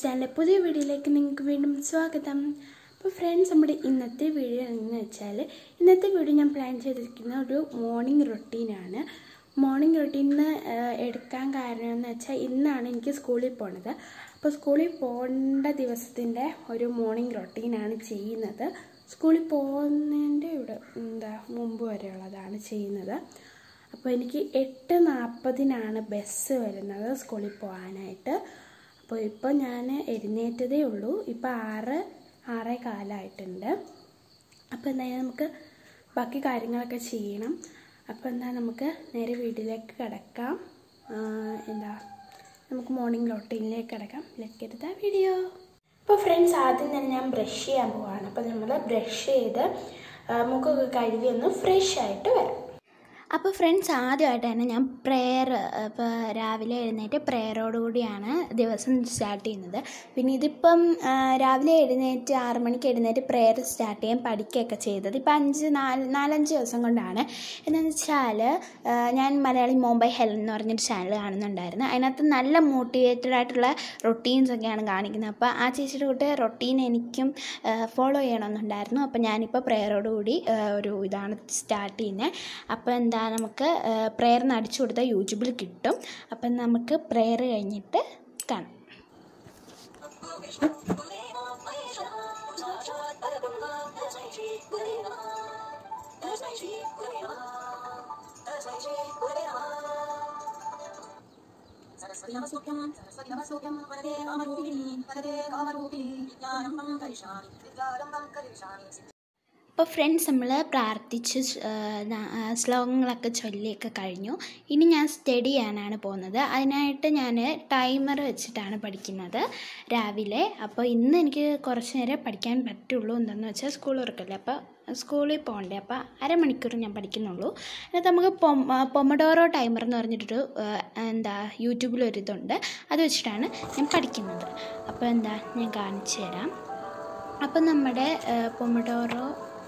ചാനലിലെ പുതിയ വീഡിയോയിലേക്ക് നിങ്ങൾക്ക് വീണ്ടും സ്വാഗതം അപ്പോൾ ഫ്രണ്ട്സ് നമ്മുടെ ഇന്നത്തെ വീഡിയോ എന്ന് വെച്ചാൽ ഇന്നത്തെ വീഡിയോ ഞാൻ പ്ലാൻ ചെയ്തിരിക്കുന്ന ഒരു മോർണിംഗ് റൊട്ടീനാണ് മോർണിംഗ് റൊട്ടീന് എടുക്കാൻ കാരണം എന്ന് വെച്ചാൽ ഇന്നാണ് എനിക്ക് സ്കൂളിൽ പോണത് അപ്പോൾ സ്കൂളിൽ പോകേണ്ട ദിവസത്തിൻ്റെ ഒരു മോർണിംഗ് റൊട്ടീനാണ് ചെയ്യുന്നത് സ്കൂളിൽ പോകുന്നതിൻ്റെ ഇവിടെ എന്താ മുമ്പ് വരെയുള്ളതാണ് ചെയ്യുന്നത് അപ്പോൾ എനിക്ക് എട്ട് നാൽപ്പതിനാണ് ബസ് വരുന്നത് സ്കൂളിൽ പോകാനായിട്ട് അപ്പോൾ ഇപ്പോൾ ഞാൻ എഴുന്നേറ്റതേ ഉള്ളൂ ഇപ്പോൾ ആറ് ആറേ കാലമായിട്ടുണ്ട് അപ്പോൾ എന്തായാലും നമുക്ക് ബാക്കി കാര്യങ്ങളൊക്കെ ചെയ്യണം അപ്പോൾ എന്താ നമുക്ക് നേരെ വീട്ടിലേക്ക് കിടക്കാം എന്താ നമുക്ക് മോർണിംഗ് റൊട്ടീനിലേക്ക് കിടക്കാം ലെക്കെടുത്ത വീഡിയോ അപ്പോൾ ഫ്രണ്ട്സ് ആദ്യം തന്നെ ഞാൻ ബ്രഷ് ചെയ്യാൻ പോവാണ് അപ്പോൾ നമ്മൾ ബ്രഷ് ചെയ്ത് മുഖമൊക്കെ കഴുകി ഒന്ന് ഫ്രഷ് ആയിട്ട് വരാം അപ്പോൾ ഫ്രണ്ട്സ് ആദ്യമായിട്ട് തന്നെ ഞാൻ പ്രെയർ ഇപ്പോൾ രാവിലെ എഴുന്നേറ്റ് പ്രെയറോടുകൂടിയാണ് ദിവസം സ്റ്റാർട്ട് ചെയ്യുന്നത് പിന്നെ ഇതിപ്പം രാവിലെ എഴുന്നേറ്റ് ആറ് മണിക്ക് എഴുന്നേറ്റ് പ്രെയർ സ്റ്റാർട്ട് ചെയ്യാൻ പഠിക്കുകയൊക്കെ ചെയ്തത് ഇപ്പം അഞ്ച് നാല് നാലഞ്ച് ദിവസം കൊണ്ടാണ് എന്താണെന്ന് വെച്ചാൽ ഞാൻ മലയാളി മുംബൈ ഹെൽത്ത് എന്ന് പറഞ്ഞൊരു ചാനൽ കാണുന്നുണ്ടായിരുന്നു അതിനകത്ത് നല്ല മോട്ടിവേറ്റഡ് ആയിട്ടുള്ള റൊട്ടീൻസ് ഒക്കെയാണ് കാണിക്കുന്നത് അപ്പോൾ ആ ചേച്ചിയുടെ കൂട്ട് റൊട്ടീൻ എനിക്കും ഫോളോ ചെയ്യണമെന്നുണ്ടായിരുന്നു അപ്പോൾ ഞാനിപ്പോൾ പ്രെയറോടുകൂടി ഒരു ഇതാണ് സ്റ്റാർട്ട് ചെയ്യുന്നത് അപ്പോൾ എന്താ നമുക്ക് പ്രെയറിന് അടിച്ചു കൊടുത്താൽ യൂട്യൂബിൽ കിട്ടും അപ്പം നമുക്ക് പ്രെയർ കഴിഞ്ഞിട്ട് കാണാം सरस्वती नमस्तुभ्यं सरस्वती नमस्तुभ्यं वरदे कामरूपिणी वरदे कामरूपिणी ज्ञानम्बं करिष्यामि विद्यारम्भं करिष्यामि അപ്പോൾ ഫ്രണ്ട്സ് നമ്മൾ പ്രാർത്ഥിച്ച് ശ്ലോകങ്ങളൊക്കെ ചൊല്ലിയൊക്കെ കഴിഞ്ഞു ഇനി ഞാൻ സ്റ്റഡി ചെയ്യാനാണ് പോകുന്നത് അതിനായിട്ട് ഞാൻ ടൈമർ വെച്ചിട്ടാണ് പഠിക്കുന്നത് രാവിലെ അപ്പോൾ ഇന്ന് എനിക്ക് കുറച്ച് നേരം പഠിക്കാൻ പറ്റുള്ളൂ എന്താണെന്ന് വെച്ചാൽ സ്കൂൾ തുറക്കല്ലേ അപ്പോൾ സ്കൂളിൽ പോകണ്ടേ അപ്പോൾ അരമണിക്കൂർ ഞാൻ പഠിക്കുന്നുള്ളൂ എന്നിട്ട് നമുക്ക് പൊം പൊമഡോറോ ടൈമർ എന്ന് പറഞ്ഞിട്ടൊരു എന്താ യൂട്യൂബിലൊരിതുണ്ട് അത് വെച്ചിട്ടാണ് ഞാൻ പഠിക്കുന്നത് അപ്പോൾ എന്താ ഞാൻ കാണിച്ചു തരാം അപ്പം നമ്മുടെ പൊമഡോറോ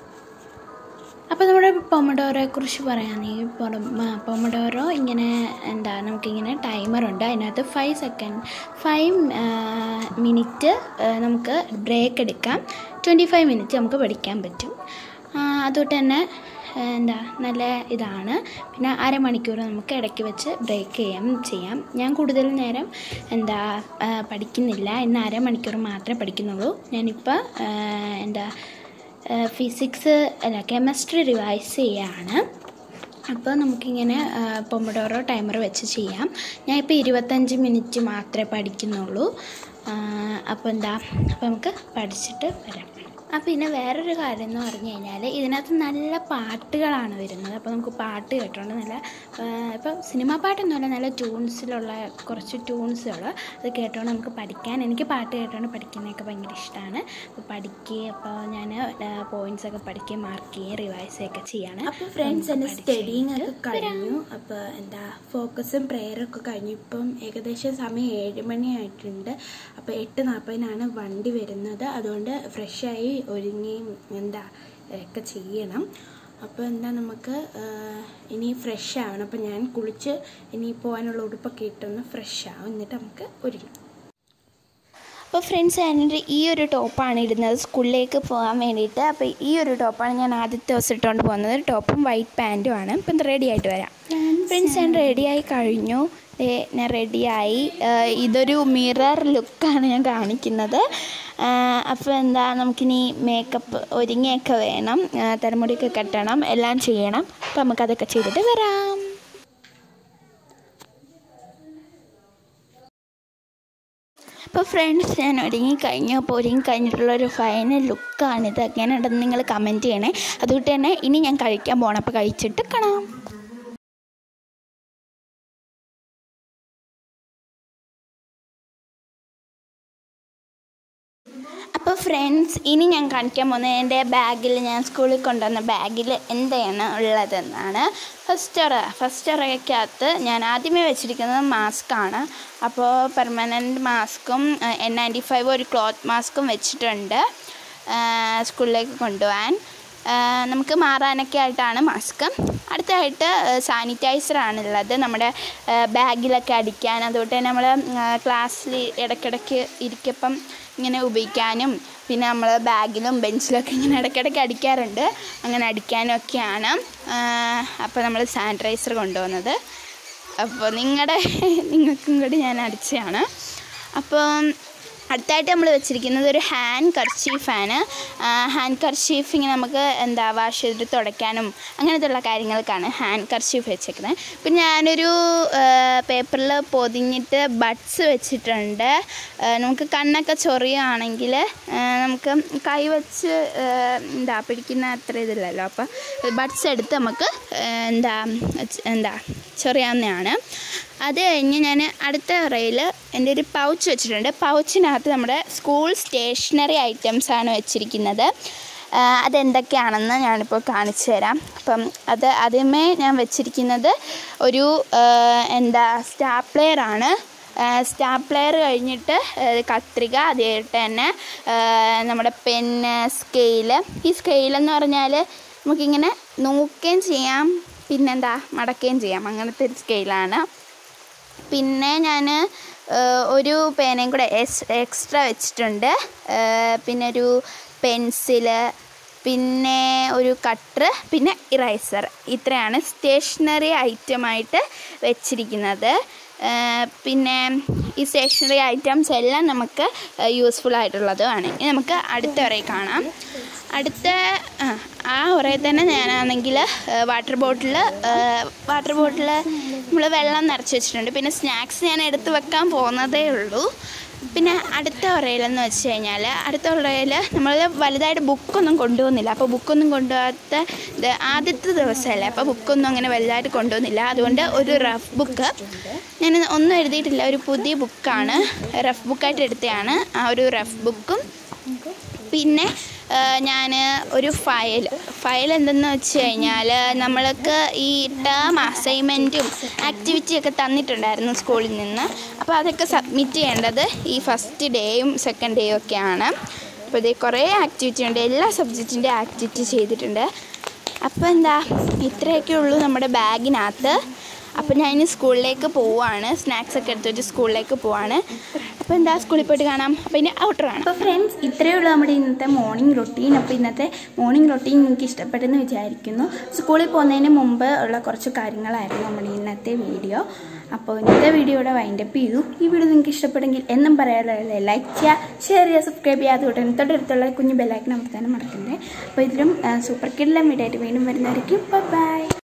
അപ്പോൾ നമ്മുടെ പൊമഡോറോയെ കുറിച്ച് പറയുകയാണെങ്കിൽ പൊമഡോറോ ഇങ്ങനെ എന്താ നമുക്കിങ്ങനെ ടൈമറുണ്ട് അതിനകത്ത് ഫൈവ് സെക്കൻഡ് ഫൈവ് മിനിറ്റ് നമുക്ക് ബ്രേക്ക് എടുക്കാം ട്വൻറ്റി ഫൈവ് മിനിറ്റ് നമുക്ക് പഠിക്കാൻ പറ്റും അതുകൊണ്ട് തന്നെ എന്താ നല്ല ഇതാണ് പിന്നെ അരമണിക്കൂർ നമുക്ക് ഇടയ്ക്ക് വെച്ച് ബ്രേക്ക് ചെയ്യാം ചെയ്യാം ഞാൻ കൂടുതൽ നേരം എന്താ പഠിക്കുന്നില്ല ഇന്ന് അരമണിക്കൂർ മാത്രമേ പഠിക്കുന്നുള്ളൂ ഞാനിപ്പോൾ എന്താ ഫിസിക്സ് അല്ല കെമിസ്ട്രി റിവൈസ് ചെയ്യാണ് അപ്പോൾ നമുക്കിങ്ങനെ പൊമഡോറോ ടൈമർ വെച്ച് ചെയ്യാം ഞാൻ ഇപ്പോൾ ഇരുപത്തഞ്ച് മിനിറ്റ് മാത്രമേ പഠിക്കുന്നുള്ളൂ അപ്പോൾ എന്താ അപ്പോൾ നമുക്ക് പഠിച്ചിട്ട് വരാം ആ പിന്നെ വേറൊരു കാര്യം എന്ന് പറഞ്ഞു കഴിഞ്ഞാൽ ഇതിനകത്ത് നല്ല പാട്ടുകളാണ് വരുന്നത് അപ്പോൾ നമുക്ക് പാട്ട് കേട്ടോണ്ട് നല്ല ഇപ്പം സിനിമാ പാട്ടൊന്നുമല്ല നല്ല ട്യൂൺസിലുള്ള കുറച്ച് ട്യൂൺസുകൾ അത് കേട്ടോണ്ട് നമുക്ക് പഠിക്കാൻ എനിക്ക് പാട്ട് കേട്ടോണ്ട് പഠിക്കുന്നതൊക്കെ ഭയങ്കര ഇഷ്ടമാണ് അപ്പോൾ പഠിക്കുകയും അപ്പോൾ ഞാൻ പോയിൻറ്റ്സ് ഒക്കെ പഠിക്കുകയും മാർക്ക് ചെയ്യുകയും റിവൈസ് ചെയ്യുകയൊക്കെ ചെയ്യാണ് അപ്പോൾ ഫ്രണ്ട്സ് എൻ്റെ സ്റ്റഡിങ് ഒക്കെ കഴിഞ്ഞു അപ്പോൾ എന്താ ഫോക്കസും പ്രെയറൊക്കെ കഴിഞ്ഞു ഇപ്പം ഏകദേശം സമയം ഏഴ് മണിയായിട്ടുണ്ട് അപ്പോൾ എട്ട് നാൽപ്പതിനാണ് വണ്ടി വരുന്നത് അതുകൊണ്ട് ഫ്രഷായി ഒരുങ്ങി എന്താ ഒക്കെ ചെയ്യണം അപ്പോൾ എന്താ നമുക്ക് ഇനി ഫ്രഷ് ആവണം അപ്പോൾ ഞാൻ കുളിച്ച് ഇനി പോകാനുള്ള ഉടുപ്പൊക്കെ ഇട്ടൊന്ന് ഫ്രഷ് ആവും എന്നിട്ട് നമുക്ക് ഒരുങ്ങാം അപ്പോൾ ഫ്രണ്ട്സ് എൻ്റെ ഈ ഒരു ടോപ്പാണ് ഇടുന്നത് സ്കൂളിലേക്ക് പോകാൻ വേണ്ടിയിട്ട് അപ്പോൾ ഈ ഒരു ടോപ്പാണ് ഞാൻ ആദ്യത്തെ ദിവസം ഇട്ടുകൊണ്ട് പോകുന്നത് ടോപ്പും വൈറ്റ് പാൻറ്റും ആണ് ഇപ്പം റെഡി ആയിട്ട് വരാം ഫ്രണ്ട്സ് ഞാൻ റെഡിയായി കഴിഞ്ഞു ഞാൻ റെഡിയായി ഇതൊരു മിറർ ലുക്കാണ് ഞാൻ കാണിക്കുന്നത് അപ്പോൾ എന്താ നമുക്കിനി മേക്കപ്പ് ഒരുങ്ങിയൊക്കെ വേണം തലമുടിയൊക്കെ കെട്ടണം എല്ലാം ചെയ്യണം അപ്പോൾ നമുക്കതൊക്കെ ചെയ്തിട്ട് വരാം അപ്പോൾ ഫ്രണ്ട്സ് ഞാൻ ഒരുങ്ങി കഴിഞ്ഞു അപ്പോൾ ഒരുങ്ങി കഴിഞ്ഞിട്ടുള്ള ഒരു ഫൈനൽ ലുക്കാണിത് എങ്ങനെയുണ്ടെന്ന് നിങ്ങൾ കമൻറ്റ് ചെയ്യണേ അതുകൊണ്ട് തന്നെ ഇനി ഞാൻ കഴിക്കാൻ പോകണം അപ്പോൾ കഴിച്ചിട്ട് കാണാം അപ്പോൾ ഫ്രണ്ട്സ് ഇനി ഞാൻ കാണിക്കാൻ പോകുന്നത് എൻ്റെ ബാഗിൽ ഞാൻ സ്കൂളിൽ കൊണ്ടുവന്ന ബാഗിൽ എന്താണ് ഉള്ളതെന്നാണ് ഫസ്റ്റ് ഒറ ഫസ്റ്റ് ഒറയ്ക്കകത്ത് ഞാൻ ആദ്യമേ വെച്ചിരിക്കുന്നത് മാസ്കാണ് അപ്പോൾ പെർമനൻറ്റ് മാസ്കും എൻ നയൻറ്റി ഫൈവ് ഒരു ക്ലോത്ത് മാസ്കും വെച്ചിട്ടുണ്ട് സ്കൂളിലേക്ക് കൊണ്ടുപോകാൻ ആ, നമുക്ക് മാറാനൊക്കെ ആയിട്ടാണ് മാസ്ക് അടുത്തായിട്ട് സാനിറ്റൈസറാണ് ഉള്ളത് നമ്മുടെ ആ, ബാഗിലൊക്കെ അടിക്കാൻ അതുകൊണ്ട് തന്നെ നമ്മൾ ക്ലാസ്സിൽ ഇടയ്ക്കിടയ്ക്ക് ഇരിക്കപ്പം ഇങ്ങനെ ഉപയോഗിക്കാനും പിന്നെ നമ്മൾ ബാഗിലും ബെഞ്ചിലൊക്കെ ഇങ്ങനെ ഇടയ്ക്കിടയ്ക്ക് അടിക്കാറുണ്ട് അങ്ങനെ അടിക്കാനും ഒക്കെയാണ് അപ്പോൾ നമ്മൾ സാനിറ്റൈസർ കൊണ്ടുവന്നത് അപ്പോൾ നിങ്ങളുടെ നിങ്ങൾക്കും കൂടി ഞാൻ അടിച്ചതാണ് അപ്പം അടുത്തായിട്ട് നമ്മൾ വെച്ചിരിക്കുന്നത് ഒരു ഹാൻഡ് കർച്ചീഫാണ് ഹാൻഡ് കർച്ചീഫ് ഇങ്ങനെ നമുക്ക് എന്താ വാഷ് ചെയ്തിട്ട് തുടയ്ക്കാനും അങ്ങനത്തെയുള്ള കാര്യങ്ങൾക്കാണ് ഹാൻഡ് കർച്ചീഫ് വെച്ചേക്കുന്നത് പിന്നെ ഞാനൊരു പേപ്പറിൽ പൊതിഞ്ഞിട്ട് ബഡ്സ് വെച്ചിട്ടുണ്ട് ആ, നമുക്ക് കണ്ണൊക്കെ ചൊറിയുകയാണെങ്കിൽ നമുക്ക് കൈ വെച്ച് ആ, എന്താ പിടിക്കുന്ന അത്ര ഇതില്ലല്ലോ അപ്പോൾ ബഡ്സ് എടുത്ത് നമുക്ക് ആ, എന്താ എന്താ ചൊറിയാവുന്നതാണ് അത് കഴിഞ്ഞ് ഞാൻ അടുത്ത റയിൽ എൻ്റെ ഒരു പൗച്ച് വെച്ചിട്ടുണ്ട് പൗച്ചിനകത്ത് നമ്മുടെ സ്കൂൾ സ്റ്റേഷനറി ഐറ്റംസ് ആണ് വെച്ചിരിക്കുന്നത് ആ, അതെന്തൊക്കെയാണെന്ന് ഞാനിപ്പോൾ കാണിച്ചു തരാം അപ്പം അത് ആദ്യമേ ഞാൻ വെച്ചിരിക്കുന്നത് ഒരു ആ, എന്താ സ്റ്റാപ്ലെയർ ആണ് സ്റ്റാപ്ലെയർ കഴിഞ്ഞിട്ട് ആ, കത്രിക അതായിട്ട് തന്നെ ആ, നമ്മുടെ പെന്ന് സ്കെയില് ഈ സ്കെയിലെന്ന് പറഞ്ഞാൽ നമുക്കിങ്ങനെ നോക്കുകയും ചെയ്യാം പിന്നെന്താ മടക്കുകയും ചെയ്യാം അങ്ങനത്തെ ഒരു സ്കെയിലാണ് പിന്നെ ഞാൻ ഒരു പേനയും കൂടെ എസ് എക്സ്ട്രാ വെച്ചിട്ടുണ്ട് ആ, പിന്നെ ഒരു പെൻസില് പിന്നെ ഒരു കട്ടർ പിന്നെ ഇറൈസർ ഇത്രയാണ് സ്റ്റേഷനറി ഐറ്റമായിട്ട് വെച്ചിരിക്കുന്നത് ആ, പിന്നെ ഈ സ്റ്റേഷനറി ഐറ്റംസ് എല്ലാം നമുക്ക് യൂസ്ഫുൾ ആയിട്ടുള്ളതുമാണ് ഇനി നമുക്ക് അടുത്ത വരെ കാണാം അടുത്ത ആ, ആ ഉറയിൽ തന്നെ ഞാനാണെങ്കിൽ വാട്ടർ ബോട്ടിൽ വാട്ടർ ബോട്ടിൽ നമ്മൾ വെള്ളം നിറച്ച് വെച്ചിട്ടുണ്ട് പിന്നെ സ്നാക്സ് ഞാൻ എടുത്ത് വെക്കാൻ പോകുന്നതേ ഉള്ളൂ പിന്നെ അടുത്ത ഉറയിലെന്ന് വെച്ച് കഴിഞ്ഞാൽ അടുത്ത ഉറയിൽ നമ്മൾ വലുതായിട്ട് ബുക്കൊന്നും കൊണ്ടുപോകുന്നില്ല അപ്പോൾ ബുക്കൊന്നും കൊണ്ടുപോകാത്ത ഇത് ആദ്യത്തെ ദിവസമല്ലേ അപ്പോൾ ബുക്കൊന്നും അങ്ങനെ വലുതായിട്ട് കൊണ്ടുപോകുന്നില്ല അതുകൊണ്ട് ഒരു റഫ് ബുക്ക് ഞാൻ ഒന്നും എഴുതിയിട്ടില്ല ഒരു പുതിയ ബുക്കാണ് റഫ് ബുക്കായിട്ട് എടുത്തതാണ് ആ ഒരു റഫ് ബുക്കും പിന്നെ ഞാൻ ഒരു ഫയൽ ഫയൽ എന്തെന്ന് വെച്ച് കഴിഞ്ഞാൽ നമ്മൾക്ക് ഈ ടേം അസൈൻമെൻറ്റും ആക്ടിവിറ്റിയൊക്കെ തന്നിട്ടുണ്ടായിരുന്നു സ്കൂളിൽ നിന്ന് അപ്പോൾ അതൊക്കെ സബ്മിറ്റ് ചെയ്യേണ്ടത് ഈ ഫസ്റ്റ് ഡേയും സെക്കൻഡ് ഡേയും ഒക്കെയാണ് അപ്പോൾ ഇതേ കുറേ ആക്ടിവിറ്റി ഉണ്ട് എല്ലാ സബ്ജക്റ്റിൻ്റെ ആക്ടിവിറ്റി ചെയ്തിട്ടുണ്ട് അപ്പോൾ എന്താ ഇത്രയൊക്കെ ഉള്ളൂ നമ്മുടെ ബാഗിനകത്ത് അപ്പോൾ ഞാൻ ഇനി സ്കൂളിലേക്ക് പോവാണ് സ്നാക്സ് ഒക്കെ എടുത്തിട്ട് സ്കൂളിലേക്ക് പോവാണ് അപ്പോൾ എന്താ സ്കൂളിൽ പോയിട്ട് കാണാം അപ്പോൾ ഇനി ഔട്ടർ കാണാം അപ്പോൾ ഫ്രണ്ട്സ് ഇത്രയേ ഉള്ളൂ നമ്മുടെ ഇന്നത്തെ മോർണിംഗ് റൊട്ടീൻ അപ്പോൾ ഇന്നത്തെ മോർണിംഗ് റൊട്ടീൻ നിങ്ങൾക്ക് ഇഷ്ടപ്പെട്ടെന്ന് വിചാരിക്കുന്നു സ്കൂളിൽ പോകുന്നതിന് മുമ്പ് ഉള്ള കുറച്ച് കാര്യങ്ങളായിരുന്നു നമ്മുടെ ഇന്നത്തെ വീഡിയോ അപ്പോൾ ഇന്നത്തെ വീഡിയോ ഇവിടെ വൈൻഡപ്പ് ചെയ്തു ഈ വീഡിയോ നിങ്ങൾക്ക് ഇഷ്ടപ്പെട്ടെങ്കിൽ എന്നും പറയാതെ ലൈക്ക് ചെയ്യുക ഷെയർ ചെയ്യുക സബ്സ്ക്രൈബ് ചെയ്യുക അതുകൊണ്ട് തൊട്ടടുത്തുള്ള കുഞ്ഞു ബെല്ലൈക്കൻ അമർത്താനും മറക്കണ്ടേ അപ്പോൾ ഇതിലും സൂപ്പർ കിഡിലെ വീഡിയോ ആയിട്ട് വീണ്ടും വരുന്നതായിരിക്കും ബൈ